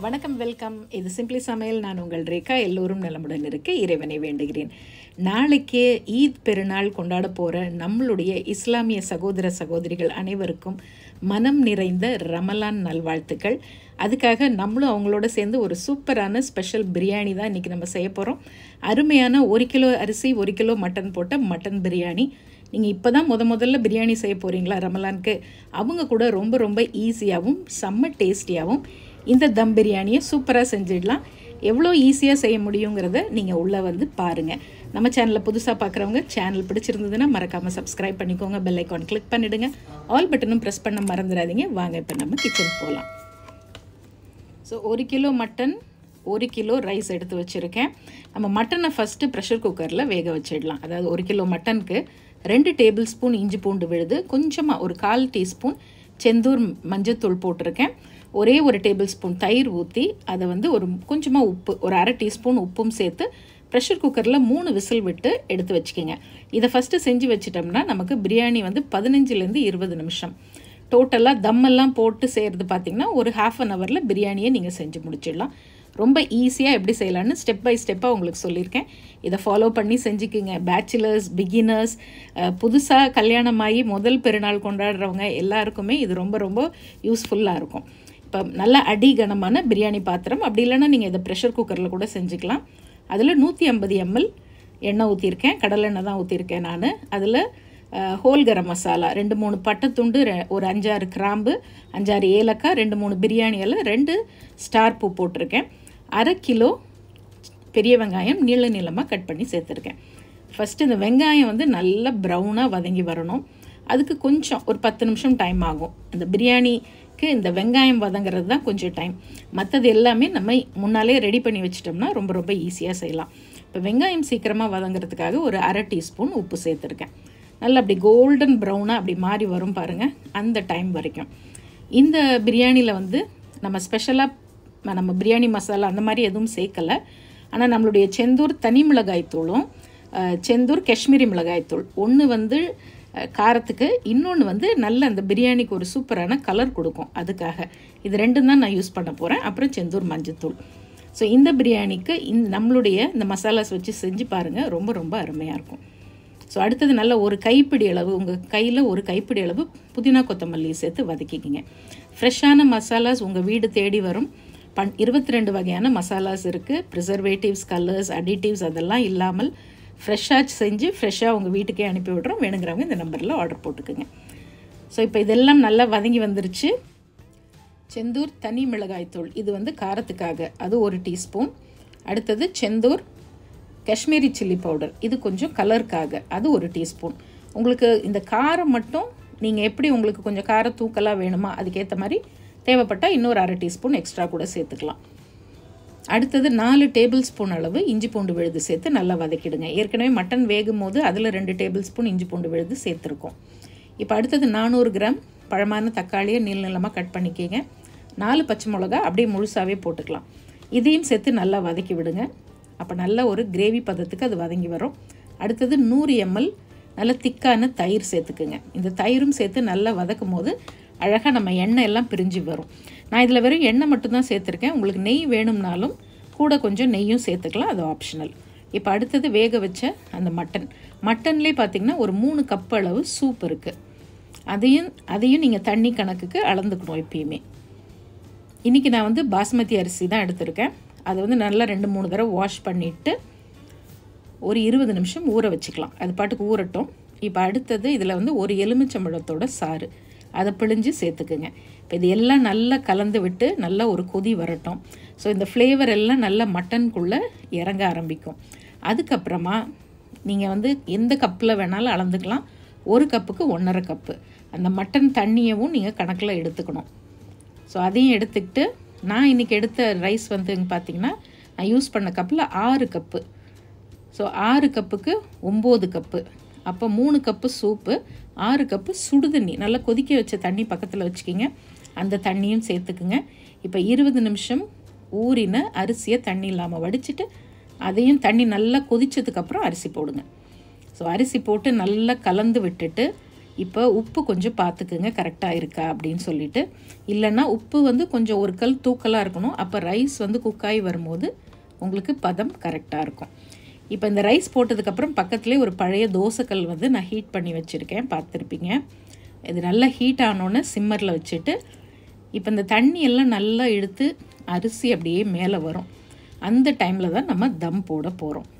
வணக்கம் வெல்கம் இது சிம்பிளி சமையல் நான் உங்கள் ரேகா எல்லோரும் நலமுடன் இருக்க இறைவனை வேண்டுகிறேன் நாளைக்கே ஈத் பெருநாள் கொண்டாட போகிற நம்மளுடைய இஸ்லாமிய சகோதர சகோதரிகள் அனைவருக்கும் மனம் நிறைந்த ரமலான் நல்வாழ்த்துக்கள் அதுக்காக நம்மளும் அவங்களோட சேர்ந்து ஒரு சூப்பரான ஸ்பெஷல் பிரியாணி தான் இன்றைக்கி நம்ம செய்ய போகிறோம் அருமையான ஒரு கிலோ அரிசி ஒரு கிலோ மட்டன் போட்ட மட்டன் பிரியாணி நீங்கள் இப்போ தான் முத முதல்ல பிரியாணி செய்ய போகிறீங்களா ரமலானுக்கு அவங்க கூட ரொம்ப ரொம்ப ஈஸியாகவும் செம்ம டேஸ்டியாகவும் இந்த தம் பிரியாணியை சூப்பராக செஞ்சிடலாம் எவ்வளோ ஈஸியாக செய்ய முடியுங்கிறத நீங்கள் உள்ளே வந்து பாருங்கள் நம்ம சேனலில் புதுசாக பார்க்குறவங்க சேனல் பிடிச்சிருந்ததுன்னா மறக்காமல் சப்ஸ்கிரைப் பண்ணிக்கோங்க பெல் ஐக்கான் கிளிக் பண்ணிவிடுங்க ஆல் பட்டனும் ப்ரெஸ் பண்ண மறந்துடாதீங்க வாங்க இப்போ நம்ம கிச்சன் போகலாம் ஸோ ஒரு கிலோ மட்டன் ஒரு கிலோ ரைஸ் எடுத்து வச்சுருக்கேன் நம்ம மட்டனை ஃபஸ்ட்டு ப்ரெஷர் குக்கரில் வேக வச்சிடலாம் அதாவது ஒரு கிலோ மட்டனுக்கு ரெண்டு டேபிள் ஸ்பூன் இஞ்சி பூண்டு விழுது கொஞ்சமாக ஒரு கால் டீஸ்பூன் செந்தூர் மஞ்சத்தூள் போட்டிருக்கேன் ஒரே ஒரு டேபிள் ஸ்பூன் தயிர் ஊற்றி அதை வந்து ஒரு கொஞ்சமாக உப்பு ஒரு அரை டீஸ்பூன் உப்பும் சேர்த்து ப்ரெஷர் குக்கரில் மூணு விசில் விட்டு எடுத்து வச்சுக்கோங்க இதை ஃபஸ்ட்டு செஞ்சு வச்சிட்டோம்னா நமக்கு பிரியாணி வந்து பதினஞ்சுலேருந்து இருபது நிமிஷம் டோட்டலாக தம்மெல்லாம் போட்டு செய்கிறது பார்த்திங்கன்னா ஒரு ஹாஃப் அன் ஹவரில் பிரியாணியை நீங்கள் செஞ்சு முடிச்சிடலாம் ரொம்ப ஈஸியாக எப்படி செய்யலான்னு ஸ்டெப் பை ஸ்டெப்பாக உங்களுக்கு சொல்லியிருக்கேன் இதை ஃபாலோ பண்ணி செஞ்சுக்குங்க பேச்சுலர்ஸ் பிகினர்ஸ் புதுசாக கல்யாணமாகி முதல் பெருநாள் கொண்டாடுறவங்க எல்லாருக்குமே இது ரொம்ப ரொம்ப யூஸ்ஃபுல்லாக இருக்கும் இப்போ நல்ல அடி கனமான பிரியாணி பாத்திரம் அப்படி இல்லைன்னா நீங்கள் இதை ப்ரெஷர் குக்கரில் கூட செஞ்சுக்கலாம் அதில் நூற்றி ஐம்பது எம்எல் எண்ணெய் ஊற்றிருக்கேன் கடலெண்ணெய் தான் ஊற்றிருக்கேன் நான் அதில் ஹோல் கரம் மசாலா ரெண்டு மூணு பட்டைத்துண்டு ஒரு அஞ்சாறு கிராம்பு அஞ்சாறு ஏலக்காய் ரெண்டு மூணு பிரியாணி எல்லாம் ரெண்டு ஸ்டார் பூ போட்டிருக்கேன் அரை கிலோ பெரிய வெங்காயம் நீள நீளமாக கட் பண்ணி சேர்த்துருக்கேன் ஃபஸ்ட்டு இந்த வெங்காயம் வந்து நல்லா ப்ரௌனாக வதங்கி வரணும் அதுக்கு கொஞ்சம் ஒரு பத்து நிமிஷம் டைம் ஆகும் இந்த பிரியாணிக்கு இந்த வெங்காயம் வதங்கிறது தான் கொஞ்சம் டைம் மற்றது எல்லாமே நம்ம முன்னாலே ரெடி பண்ணி வச்சிட்டோம்னா ரொம்ப ரொம்ப ஈஸியாக செய்யலாம் இப்போ வெங்காயம் சீக்கிரமாக வதங்கிறதுக்காக ஒரு அரை டீஸ்பூன் உப்பு சேர்த்துருக்கேன் நல்லா அப்படி கோல்டன் ப்ரௌனாக அப்படி மாறி வரும் பாருங்கள் அந்த டைம் வரைக்கும் இந்த பிரியாணியில் வந்து நம்ம ஸ்பெஷலாக நம்ம பிரியாணி மசாலா அந்த மாதிரி எதுவும் சேர்க்கலை ஆனால் நம்மளுடைய செந்தூர் தனி மிளகாய் தூளும் செந்தூர் காஷ்மீரி மிளகாய் தூள் ஒன்று வந்து காரத்துக்கு இன்னொன்று வந்து நல்ல அந்த பிரியாணிக்கு ஒரு சூப்பரான கலர் கொடுக்கும் அதுக்காக இது ரெண்டும் தான் நான் யூஸ் பண்ண போகிறேன் அப்புறம் செந்தூர் மஞ்சத்தூள் ஸோ இந்த பிரியாணிக்கு இந்த நம்மளுடைய இந்த மசாலாஸ் வச்சு செஞ்சு பாருங்கள் ரொம்ப ரொம்ப அருமையாக இருக்கும் ஸோ அடுத்தது நல்ல ஒரு கைப்பிடி அளவு உங்கள் கையில் ஒரு கைப்பிடி அளவு புதினா கொத்தமல்லி சேர்த்து வதக்கிக்கிங்க ஃப்ரெஷ்ஷான மசாலாஸ் உங்கள் வீடு தேடி வரும் பண் இருபத்தி ரெண்டு வகையான மசாலாஸ் இருக்குது ப்ரிசர்வேட்டிவ்ஸ் கலர்ஸ் அடிட்டிவ்ஸ் அதெல்லாம் இல்லாமல் ஃப்ரெஷ்ஷாக செஞ்சு ஃப்ரெஷ்ஷாக உங்கள் வீட்டுக்கே அனுப்பி விட்றோம் வேணுங்கிறவங்க இந்த நம்பரில் ஆர்டர் போட்டுக்குங்க ஸோ இப்போ இதெல்லாம் நல்லா வதங்கி வந்துருச்சு செந்தூர் தனி மிளகாய் தூள் இது வந்து காரத்துக்காக அது ஒரு டீஸ்பூன் அடுத்தது செந்தூர் காஷ்மீரி சில்லி பவுடர் இது கொஞ்சம் கலருக்காக அது ஒரு டீஸ்பூன் உங்களுக்கு இந்த காரம் மட்டும் நீங்கள் எப்படி உங்களுக்கு கொஞ்சம் காரம் தூக்கலாக வேணுமா அதுக்கேற்ற மாதிரி தேவைப்பட்டால் இன்னொரு அரை டீஸ்பூன் எக்ஸ்ட்ரா கூட சேர்த்துக்கலாம் அடுத்தது நாலு டேபிள் ஸ்பூன் அளவு இஞ்சி பூண்டு விழுது சேர்த்து நல்லா வதக்கிடுங்க ஏற்கனவே மட்டன் வேகும் போது அதில் ரெண்டு டேபிள் ஸ்பூன் இஞ்சி பூண்டு விழுது சேர்த்துருக்கோம் இப்போ அடுத்தது நானூறு கிராம் பழமான தக்காளியை நீள நீளமாக கட் பண்ணிக்கிங்க நாலு பச்சை மிளகா அப்படியே முழுசாகவே போட்டுக்கலாம் இதையும் சேர்த்து நல்லா வதக்கி விடுங்க அப்போ நல்ல ஒரு கிரேவி பதத்துக்கு அது வதங்கி வரும் அடுத்தது நூறு எம்எல் நல்ல திக்கான தயிர் சேர்த்துக்குங்க இந்த தயிரும் சேர்த்து நல்லா வதக்கும் போது அழகாக நம்ம எண்ணெய் எல்லாம் பிரிஞ்சு வரும் நான் இதில் வெறும் எண்ணெய் மட்டும்தான் சேர்த்துருக்கேன் உங்களுக்கு நெய் வேணும்னாலும் கூட கொஞ்சம் நெய்யும் சேர்த்துக்கலாம் அது ஆப்ஷனல் இப்போ அடுத்தது வேக வச்ச அந்த மட்டன் மட்டன்லேயே பார்த்திங்கன்னா ஒரு மூணு கப் அளவு சூப் இருக்குது அதையும் அதையும் நீங்கள் தண்ணி கணக்குக்கு அளந்துக்கணும் எப்பயுமே இன்றைக்கி நான் வந்து பாஸ்மதி அரிசி தான் எடுத்திருக்கேன் அதை வந்து நல்லா ரெண்டு மூணு தடவை வாஷ் பண்ணிவிட்டு ஒரு இருபது நிமிஷம் ஊற வச்சுக்கலாம் அது பாட்டுக்கு ஊறட்டும் இப்போ அடுத்தது இதில் வந்து ஒரு எலுமிச்சம்பழத்தோட சாறு அதை பிழிஞ்சு சேர்த்துக்குங்க இப்போ இது எல்லாம் நல்லா கலந்து விட்டு நல்லா ஒரு கொதி வரட்டும் ஸோ இந்த ஃப்ளேவர் எல்லாம் நல்லா மட்டனுக்குள்ளே இறங்க ஆரம்பிக்கும் அதுக்கப்புறமா நீங்கள் வந்து எந்த கப்பில் வேணாலும் அளந்துக்கலாம் ஒரு கப்புக்கு ஒன்றரை கப்பு அந்த மட்டன் தண்ணியவும் நீங்கள் கணக்கில் எடுத்துக்கணும் ஸோ அதையும் எடுத்துக்கிட்டு நான் இன்றைக்கி எடுத்த ரைஸ் வந்து பார்த்திங்கன்னா நான் யூஸ் பண்ண கப்பில் ஆறு கப்பு ஸோ ஆறு கப்புக்கு ஒம்பது கப்பு அப்போ மூணு கப்பு சூப்பு ஆறு கப்பு சுடு தண்ணி நல்லா கொதிக்க வச்ச தண்ணி பக்கத்தில் வச்சுக்கிங்க அந்த தண்ணியும் சேர்த்துக்குங்க இப்போ இருபது நிமிஷம் ஊறின அரிசியை தண்ணி இல்லாமல் வடிச்சிட்டு அதையும் தண்ணி நல்லா கொதிச்சதுக்கப்புறம் அரிசி போடுங்க ஸோ அரிசி போட்டு நல்லா கலந்து விட்டுட்டு இப்போ உப்பு கொஞ்சம் பார்த்துக்குங்க கரெக்டாக இருக்கா அப்படின்னு சொல்லிட்டு இல்லைன்னா உப்பு வந்து கொஞ்சம் ஒரு கல் தூக்கலாக இருக்கணும் அப்போ ரைஸ் வந்து குக்காகி வரும்போது உங்களுக்கு பதம் கரெக்டாக இருக்கும் இப்போ இந்த ரைஸ் போட்டதுக்கப்புறம் பக்கத்துலேயே ஒரு பழைய தோசைக்கல் வந்து நான் ஹீட் பண்ணி வச்சுருக்கேன் பார்த்துருப்பீங்க இது நல்லா ஹீட் ஆனோன்னே சிம்மரில் வச்சுட்டு இப்போ இந்த தண்ணி எல்லாம் நல்லா இழுத்து அரிசி அப்படியே மேலே வரும் அந்த டைமில் தான் நம்ம தம் போட போகிறோம்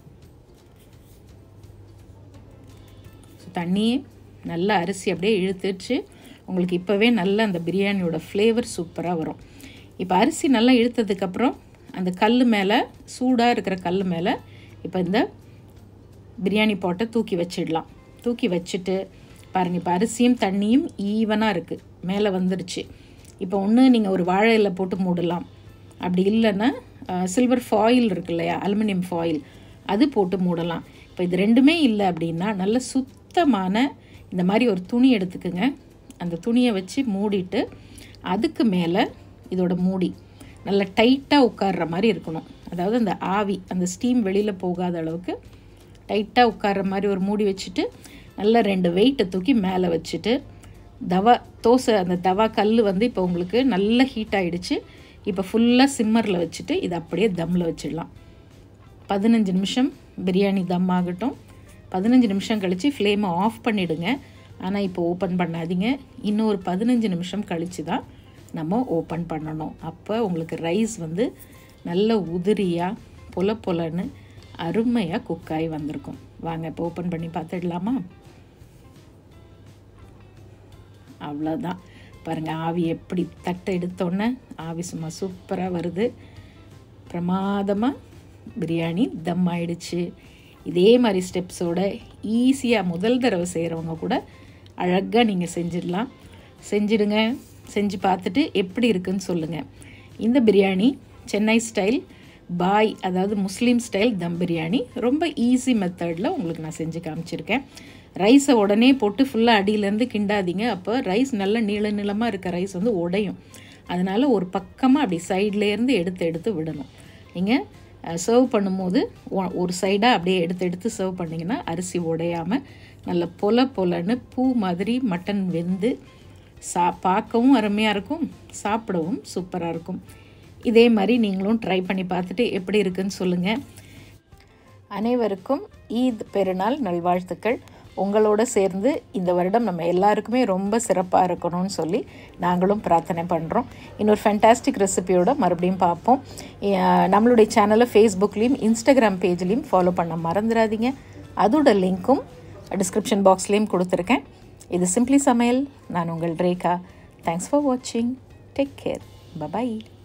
தண்ணியே நல்லா அரிசி அப்படியே இழுத்துச்சு உங்களுக்கு இப்போவே நல்ல அந்த பிரியாணியோட ஃப்ளேவர் சூப்பராக வரும் இப்போ அரிசி நல்லா இழுத்ததுக்கப்புறம் அந்த கல் மேலே சூடாக இருக்கிற கல் மேலே இப்போ இந்த பிரியாணி பாட்டை தூக்கி வச்சிடலாம் தூக்கி வச்சுட்டு பாருங்கள் இப்போ அரிசியும் தண்ணியும் ஈவனாக இருக்குது மேலே வந்துருச்சு இப்போ ஒன்று நீங்கள் ஒரு வாழை இலை போட்டு மூடலாம் அப்படி இல்லைன்னா சில்வர் ஃபாயில் இருக்கு இல்லையா அலுமினியம் ஃபாயில் அது போட்டு மூடலாம் இப்போ இது ரெண்டுமே இல்லை அப்படின்னா நல்ல சுத்தமான இந்த மாதிரி ஒரு துணி எடுத்துக்குங்க அந்த துணியை வச்சு மூடிட்டு அதுக்கு மேலே இதோட மூடி நல்லா டைட்டாக உட்கார்ற மாதிரி இருக்கணும் அதாவது அந்த ஆவி அந்த ஸ்டீம் வெளியில் போகாத அளவுக்கு டைட்டாக உட்கார்ற மாதிரி ஒரு மூடி வச்சுட்டு நல்லா ரெண்டு வெயிட்டை தூக்கி மேலே வச்சுட்டு தவா தோசை அந்த தவா கல் வந்து இப்போ உங்களுக்கு நல்ல ஹீட் ஆகிடுச்சு இப்போ ஃபுல்லாக சிம்மரில் வச்சுட்டு இதை அப்படியே தம்மில் வச்சிடலாம் பதினஞ்சு நிமிஷம் பிரியாணி தம் ஆகட்டும் பதினஞ்சு நிமிஷம் கழித்து ஃப்ளேமை ஆஃப் பண்ணிவிடுங்க ஆனால் இப்போ ஓப்பன் பண்ணாதீங்க இன்னும் ஒரு பதினஞ்சு நிமிஷம் கழித்து தான் நம்ம ஓப்பன் பண்ணணும் அப்போ உங்களுக்கு ரைஸ் வந்து நல்ல உதிரியாக பொல பொலன்னு அருமையாக குக்காகி வந்திருக்கும் வாங்க இப்போ ஓப்பன் பண்ணி பார்த்துடலாமா அவ்வளோதான் பாருங்கள் ஆவி எப்படி தட்டை எடுத்தோன்னே ஆவி சும்மா சூப்பராக வருது பிரமாதமாக பிரியாணி தம் ஆயிடுச்சு இதே மாதிரி ஸ்டெப்ஸோட ஈஸியாக முதல் தடவை செய்கிறவங்க கூட அழகாக நீங்கள் செஞ்சிடலாம் செஞ்சிடுங்க செஞ்சு பார்த்துட்டு எப்படி இருக்குன்னு சொல்லுங்கள் இந்த பிரியாணி சென்னை ஸ்டைல் பாய் அதாவது முஸ்லீம் ஸ்டைல் தம் பிரியாணி ரொம்ப ஈஸி மெத்தடில் உங்களுக்கு நான் செஞ்சு காமிச்சிருக்கேன் ரைஸை உடனே போட்டு ஃபுல்லாக அடியிலேருந்து கிண்டாதீங்க அப்போ ரைஸ் நல்ல நீள நீளமாக இருக்க ரைஸ் வந்து உடையும் அதனால் ஒரு பக்கமாக அப்படி சைட்லேருந்து எடுத்து எடுத்து விடணும் நீங்கள் சர்வ் பண்ணும்போது ஒரு சைடாக அப்படியே எடுத்து எடுத்து சர்வ் பண்ணிங்கன்னா அரிசி உடையாமல் நல்ல பொல பொலன்னு பூ மாதிரி மட்டன் வெந்து சா பார்க்கவும் அருமையாக இருக்கும் சாப்பிடவும் சூப்பராக இருக்கும் இதே மாதிரி நீங்களும் ட்ரை பண்ணி பார்த்துட்டு எப்படி இருக்குன்னு சொல்லுங்கள் அனைவருக்கும் ஈத் பெருநாள் நல்வாழ்த்துக்கள் உங்களோட சேர்ந்து இந்த வருடம் நம்ம எல்லாருக்குமே ரொம்ப சிறப்பாக இருக்கணும்னு சொல்லி நாங்களும் பிரார்த்தனை பண்ணுறோம் இன்னொரு ஃபேண்டாஸ்டிக் ரெசிபியோட மறுபடியும் பார்ப்போம் நம்மளுடைய சேனலை ஃபேஸ்புக்லேயும் இன்ஸ்டாகிராம் பேஜ்லேயும் ஃபாலோ பண்ண மறந்துடாதீங்க அதோட லிங்க்கும் டிஸ்கிரிப்ஷன் பாக்ஸ்லேயும் கொடுத்துருக்கேன் இது சிம்ப்ளி சமையல் நான் உங்கள் ரேகா தேங்க்ஸ் ஃபார் வாட்சிங் டேக் கேர் பபாய்